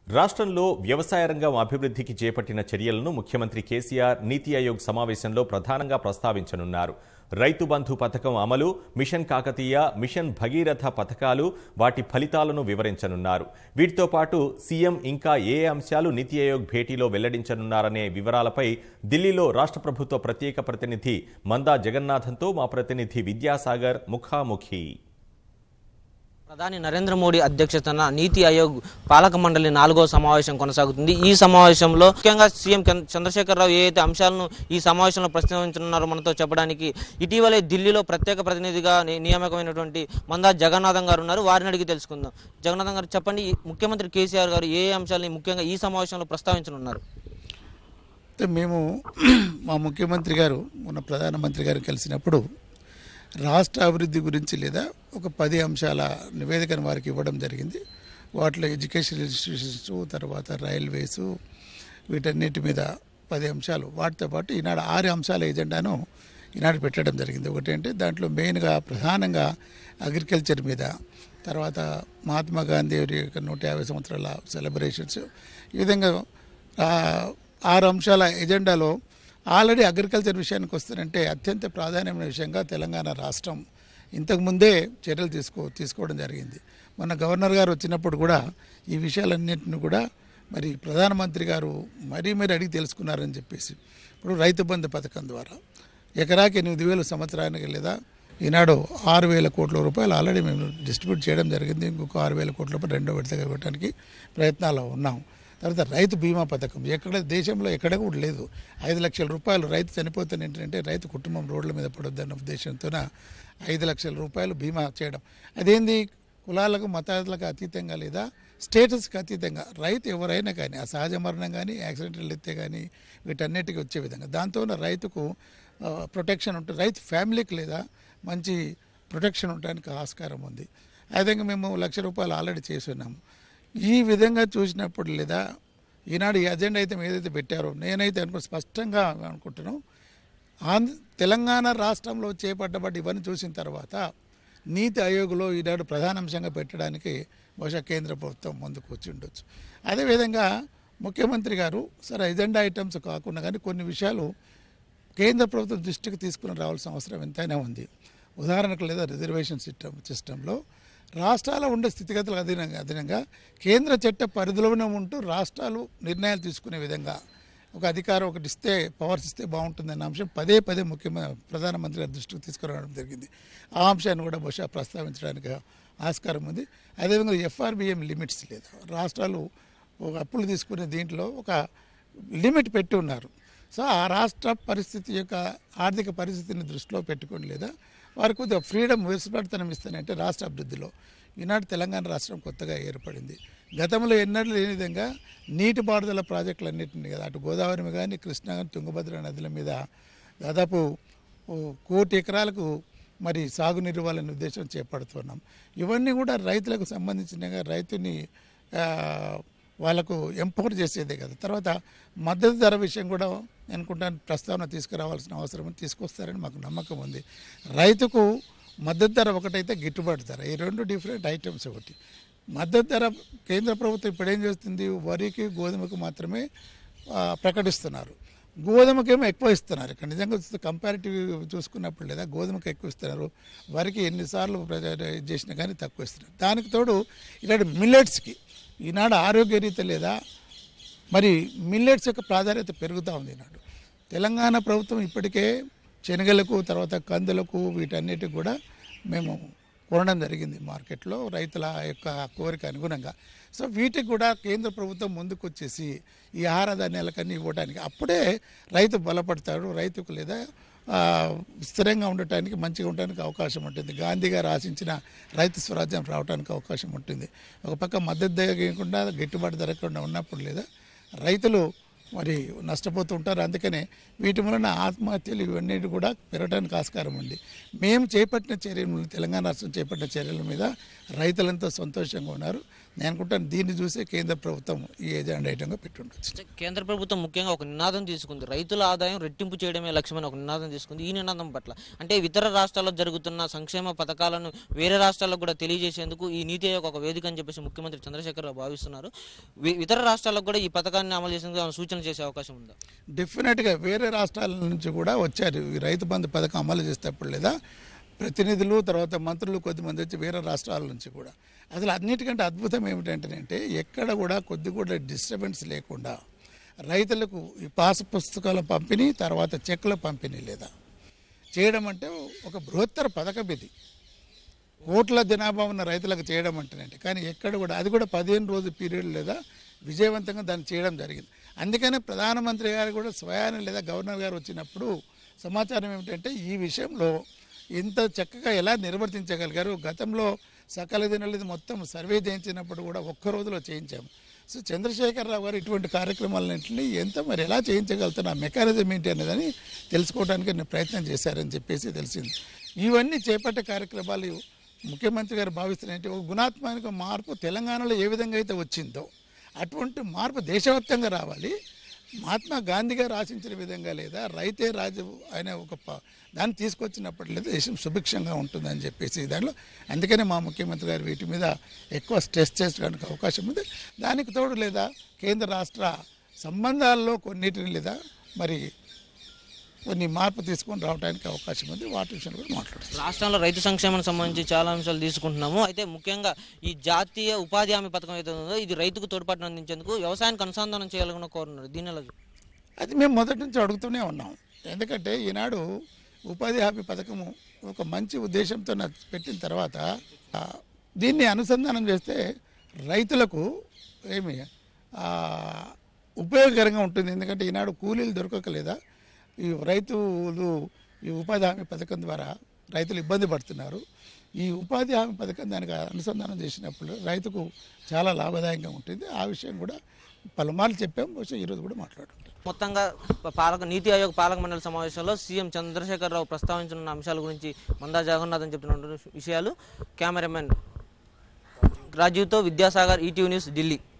రాష్ట్రంలో వ్యవసాయ రంగం అభివృద్ధికి చేపట్టిన చర్యలను ముఖ్యమంత్రి కేసీఆర్ నీతి ఆయోగ్ సమావేశంలో ప్రధానంగా ప్రస్తావించనున్నారు రైతు బంధు పథకం అమలు మిషన్ కాకతీయ మిషన్ భగీరథ పథకాలు వాటి ఫలితాలను వివరించనున్నారు వీటితో పాటు సీఎం ఇంకా ఏ అంశాలు నీతి ఆయోగ్ భేటీలో వెల్లడించనున్నారనే వివరాలపై ఢిల్లీలో రాష్ట్ర ప్రభుత్వ ప్రత్యేక ప్రతినిధి మందా జగన్నాథంతో మా ప్రతినిధి విద్యాసాగర్ ముఖాముఖి ప్రధాని నరేంద్ర మోడీ అధ్యక్షతన నీతి ఆయోగ్ పాలక మండలి నాలుగో సమావేశం కొనసాగుతుంది ఈ సమావేశంలో ముఖ్యంగా సీఎం చంద్ర- చంద్రశేఖరరావు ఏ అయితే అంశాలను ఈ సమావేశంలో ప్రస్తావించనున్నారో మనతో చెప్పడానికి ఇటీవలే ఢిల్లీలో ప్రత్యేక ప్రతినిధిగా ని- నియామకమైనటువంటి మందా జగన్నాథం గారు ఉన్నారు వారిని అడిగి తెలుసుకుందాం జగన్నాథం గారు చెప్పండి ఈ ముఖ్యమంత్రి కేసీఆర్ గారు ఏ అంశాలని ముఖ్యంగా ఈ సమావేశంలో ప్రస్తావించనున్నారు అయితే మేము మా ముఖ్యమంత్రి గారు మొన్న ప్రధానమంత్రి గారు కలిసినప్పుడు రాష్ట్ర అభివృద్ధి గురించి లేదా ఒక పది అంశాల నివేదికను వారికి ఇవ్వడం జరిగింది వాటిలో ఎడ్యుకేషన్ ఇన్స్టిట్యూషన్స్ తర్వాత రైల్వేస్ వీటన్నిటి మీద పది అంశాలు వాటితో పాటు ఈనాడు ఆరు అంశాల ఎజెండాను ఈనాడు పెట్టడం జరిగింది ఒకటి అంటే దాంట్లో మెయిన్గా ప్రధానంగా అగ్రికల్చర్ మీద తర్వాత మహాత్మా గాంధీ గారి యొక్క నూట యాభై సంవత్సరాల సెలబ్రేషన్స్ ఈ విధంగా ఆ, ఆరు అంశాల ఎజెండాలో ఆల్రెడీ అగ్రికల్చర్ విషయానికి వస్తానంటే అత్యంత ప్రాధాన్యమైన విషయంగా తెలంగాణ రాష్ట్రం ఇంతకుముందే చర్యలు తీసుకో తీసుకోవడం జరిగింది మొన్న గవర్నర్ గారు వచ్చినప్పుడు కూడా ఈ విషయాలన్నింటిని కూడా మరి ప్రధానమంత్రి గారు మరీ మరీ అడిగి తెలుసుకున్నారని చెప్పేసి ఇప్పుడు రైతు బంధు పథకం ద్వారా ఎకరాకి ఎనిమిది వేలు సంవత్సరానికి లేదా ఈనాడు ఆరు వేల కోట్ల రూపాయలు ఆల్రెడీ మేము డిస్ట్రిబ్యూట్ చేయడం జరిగింది ఇంకొక ఆరు వేల కోట్ల రూపాయలు రెండో విడతగా ఇవ్వడానికి ప్రయత్నాల్లో ఉన్నాం తర్వాత రైతు బీమా పథకం ఎక్కడ దేశంలో ఎక్కడ కూడా లేదు ఐదు లక్షల రూపాయలు రైతు చనిపోతే ఏంటంటే రైతు కుటుంబం రోడ్ల మీద పడొద్దన్న ఉద్దేశంతో ఐదు లక్షల రూపాయలు బీమా చేయడం అదేంది కులాలకు మతాలకు అతీతంగా లేదా స్టేటస్కి అతీతంగా రైతు ఎవరైనా కానీ ఆ సహజ మరణం కానీ యాక్సిడెంటల్ ఎత్తే కానీ వీటన్నిటికీ వచ్చే విధంగా దాంతో రైతుకు ప్రొటెక్షన్ ఉంటుంది రైతు ఫ్యామిలీకి లేదా మంచి ప్రొటెక్షన్ ఉండడానికి ఆస్కారం ఉంది ఆ విధంగా మేము లక్ష రూపాయలు ఆల్రెడీ చేసి ఉన్నాము ఈ విధంగా చూసినప్పుడు లేదా ఈనాడు ఈ అజెండా అయితే మీరు ఏదైతే పెట్టారో నేనైతే అనుకో స్పష్టంగా అనుకుంటున్నాను ఆంధ్ర తెలంగాణ రాష్ట్రంలో చేపట్టబడి ఇవన్నీ చూసిన తర్వాత నీతి ఆయోగ్లో ఈనాడు ప్రధాన అంశంగా పెట్టడానికి బహుశా కేంద్ర ప్రభుత్వం ముందుకు వచ్చి ఉండొచ్చు అదేవిధంగా ముఖ్యమంత్రి గారు సరే ఎజెండా ఐటమ్స్ కాకుండా కానీ కొన్ని విషయాలు కేంద్ర ప్రభుత్వం దృష్టికి తీసుకుని రావాల్సిన అవసరం ఎంతైనా ఉంది ఉదాహరణకు లేదా రిజర్వేషన్ సిస్టమ్ సిస్టంలో రాష్ట్రాల ఉండే స్థితిగతులకు అధీనంగా అధీనంగా కేంద్ర చట్ట పరిధిలోనే ఉంటూ రాష్ట్రాలు నిర్ణయాలు తీసుకునే విధంగా ఒక అధికారం ఒకటి ఇస్తే పవర్స్ ఇస్తే బాగుంటుందన్న అంశం పదే పదే ముఖ్యమైన ప్రధానమంత్రి గారి దృష్టికి తీసుకురావడం జరిగింది ఆ అంశాన్ని కూడా బహుశా ప్రస్తావించడానికి ఆస్కారం ఉంది అదేవిధంగా ఎఫ్ఆర్బిఎం లిమిట్స్ లేదు రాష్ట్రాలు ఒక అప్పులు తీసుకునే దీంట్లో ఒక లిమిట్ పెట్టి ఉన్నారు సో ఆ రాష్ట్ర పరిస్థితి యొక్క ఆర్థిక పరిస్థితిని దృష్టిలో పెట్టుకొని లేదా వారికి కొద్దిగా ఫ్రీడమ్ విసుపడతనం ఇస్తానంటే రాష్ట్ర అభివృద్ధిలో ఈనాడు తెలంగాణ రాష్ట్రం కొత్తగా ఏర్పడింది గతంలో ఎన్నడూ లేని విధంగా నీటిపారుదల ప్రాజెక్టులన్నింటినీ కదా అటు గోదావరి మీద కానీ కృష్ణా కానీ తుంగభద్ర నదుల మీద దాదాపు ఓ కోటి ఎకరాలకు మరి సాగునీరు ఇవ్వాలనే ఉద్దేశం చేపడుతున్నాం ఇవన్నీ కూడా రైతులకు సంబంధించిన రైతుని ఆ, వాళ్ళకు ఎంపవర్ చేసేదే కదా తర్వాత మద్దతు ధర విషయం కూడా నేను అనుకుంటాను ప్రస్తావన తీసుకురావాల్సిన అవసరం ఉంది, తీసుకొస్తారని మాకు నమ్మకం ఉంది రైతుకు మద్దతు ధర ఒకటైతే గిట్టుబాటు ధర ఈ రెండు డిఫరెంట్ ఐటమ్స్ ఒకటి మద్దతు ధర కేంద్ర ప్రభుత్వం ఇప్పుడు ఏం చేస్తుంది వరికి గోధుమకు మాత్రమే ఆ, ప్రకటిస్తున్నారు గోధుమకేమో ఎక్కువ ఇస్తున్నారు ఇక్కడ నిజంగా చూస్తే కంపారిటివ్ చూసుకున్నప్పుడు లేదా గోధుమకు ఎక్కువ ఇస్తున్నారు వరికి ఎన్నిసార్లు ప్రజ ఇది చేసినా కానీ తక్కువ ఇస్తున్నారు దానికి తోడు ఇలాంటి మిల్లెట్స్కి ఈనాడు ఆరోగ్య రీతి లేదా మరి మిల్లెట్స్ యొక్క ప్రాధాన్యత పెరుగుతూ ఉంది ఈనాడు తెలంగాణ ప్రభుత్వం ఇప్పటికే శనగలకు తర్వాత కందులకు వీటన్నిటికి కూడా మేము కొనడం జరిగింది మార్కెట్లో రైతుల యొక్క కోరిక అనుగుణంగా సో వీటికి కూడా కేంద్ర ప్రభుత్వం ముందుకు వచ్చేసి ఈ ఆహార ధాన్యాలకన్నీ ఇవ్వడానికి అప్పుడే రైతు బలపడతాడు రైతుకు లేదా ఆ, స్థిరంగా ఉండటానికి మంచిగా ఉండటానికి అవకాశం ఉంటుంది గాంధీ గారు ఆశించిన రైతు స్వరాజ్యం రావడానికి అవకాశం ఉంటుంది ఒక పక్క మద్దతు ధర ఇవ్వకుండా గిట్టుబాటు ధరకుండా ఉన్నప్పుడు లేదా రైతులు మరి నష్టపోతూ ఉంటారు అందుకనే వీటి వలన ఆత్మహత్యలు ఇవన్నీ కూడా పెరగడానికి ఆస్కారం ఉంది మేము చేపట్టిన చర్యలు తెలంగాణ రాష్ట్రం చేపట్టిన చర్యల మీద రైతులంతా సంతోషంగా ఉన్నారు నేను అనుకుంటాను దీన్ని చూసే కేంద్ర ప్రభుత్వం ఈ ఏజెండా ఐటంగా పెట్టుండొచ్చు కేంద్ర ప్రభుత్వం ముఖ్యంగా ఒక నినాదం తీసుకుంది రైతుల ఆదాయం రెట్టింపు చేయడమే లక్ష్యమని ఒక నినాదం తీసుకుంది ఈ నినాదం పట్ల అంటే ఇతర రాష్ట్రాల్లో జరుగుతున్న సంక్షేమ పథకాలను వేరే రాష్ట్రాలకు కూడా తెలియజేసేందుకు ఈ నీతి ఆయోగ్ ఒక వేదిక అని చెప్పేసి ముఖ్యమంత్రి చంద్రశేఖర్ రావు భావిస్తున్నారు వి- ఇతర రాష్ట్రాలకు కూడా ఈ పథకాన్ని అమలు చేసేందుకు ఏమైనా సూచన చేసే అవకాశం ఉందా డెఫినెట్గా వేరే రాష్ట్రాల నుంచి కూడా వచ్చారు ఈ రైతు బంధు పథకం అమలు చేసేటప్పుడు లేదా ప్రతినిధులు తర్వాత మంత్రులు కొద్దిమంది వచ్చి వేరే రాష్ట్రాల నుంచి కూడా అసలు అన్నిటికంటే అద్భుతం ఏమిటంటే ఎక్కడ కూడా కొద్ది కూడా డిస్టర్బెన్స్ లేకుండా రైతులకు ఈ పాస్ పుస్తకాల పంపిణీ తర్వాత చెక్కుల పంపిణీ లేదా చేయడం అంటే ఒక బృహత్తర పథకం ఇది కోట్ల జనాభా ఉన్న రైతులకు చేయడం అంటేనంటే కానీ ఎక్కడ కూడా అది కూడా పదిహేను రోజు పీరియడ్ లేదా విజయవంతంగా దాన్ని చేయడం జరిగింది అందుకనే ప్రధానమంత్రి గారు కూడా స్వయాన లేదా గవర్నర్ గారు వచ్చినప్పుడు సమాచారం ఏమిటంటే ఈ విషయంలో ఇంత చక్కగా ఎలా నిర్వర్తించగలిగారు గతంలో సకల దినలేదు మొత్తం సర్వే చేయించినప్పుడు కూడా ఒక్క రోజులో చేయించాము సో చంద్రశేఖరరావు గారు ఇటువంటి కార్యక్రమాలన్నింటినీ ఎంత మరి ఎలా చేయించగలుగుతున్న ఆ మెకానిజం ఏంటి అనేదని తెలుసుకోవడానికి నేను ప్రయత్నం చేశారని చెప్పేసి తెలిసింది ఇవన్నీ చేపట్టే కార్యక్రమాలు ముఖ్యమంత్రి గారు భావిస్తున్నారంటే ఒక గుణాత్మక మార్పు తెలంగాణలో ఏ విధంగా అయితే వచ్చిందో అటువంటి మార్పు దేశవ్యాప్తంగా రావాలి మహాత్మా గాంధీ గారు ఆశించిన విధంగా లేదా రైతే రాజు అనే ఒక ప- దాన్ని తీసుకొచ్చినప్పటి లేదా దేశం సుభిక్షంగా ఉంటుందని చెప్పేసి దానిలో అందుకనే మా ముఖ్యమంత్రి గారు వీటి మీద ఎక్కువ స్ట్రెస్ చేసుకోవడానికి అవకాశం ఉంది దానికి తోడు లేదా కేంద్ర రాష్ట్ర సంబంధాల్లో కొన్నిటిని లేదా మరి కొన్ని మార్పు తీసుకొని రావడానికి అవకాశం ఉంది వాటి విషయంలో కూడా మాట్లాడుతాం రాష్ట్రంలో రైతు సంక్షేమానికి సంబంధించి చాలా అంశాలు తీసుకుంటున్నాము అయితే ముఖ్యంగా ఈ జాతీయ ఉపాధి హామీ పథకం ఏదైతే ఉందో ఇది రైతుకు తోడ్పాటును అందించేందుకు వ్యవసాయానికి అనుసంధానం చేయాలని కోరున్నారు దీని ఎలా చూ- అది మేము మొదటి నుంచి అడుగుతూనే ఉన్నాం ఎందుకంటే ఈనాడు ఉపాధి హామీ పథకము ఒక మంచి ఉద్దేశంతో నా- పెట్టిన తర్వాత ఆ, దీన్ని అనుసంధానం చేస్తే రైతులకు ఏమి ఆ, ఉపయోగకరంగా ఉంటుంది ఎందుకంటే ఈనాడు కూలీలు దొరకకలేదా ఈ రైతులు ఈ ఉపాధి హామీ పథకం ద్వారా రైతులు ఇబ్బంది పడుతున్నారు ఈ ఉపాధి హామీ పథకం దానికి అనుసంధానం చేసినప్పుడు రైతుకు చాలా లాభదాయకంగా ఉంటుంది ఆ విషయం కూడా పలుమార్లు చెప్పాం బహుశా ఈరోజు కూడా మాట్లాడుకుంటాం మొత్తంగా పాలక నీతి ఆయోగ్ పాలక మండలి సమావేశంలో సీఎం చంద్రశేఖరరావు ప్రస్తావించనున్న అంశాల గురించి మందా జగన్నాథ్ అని చెప్తున్న విషయాలు కెమెరామెన్ రాజీవ్తో విద్యాసాగర్ ఈటీవీ న్యూస్ ఢిల్లీ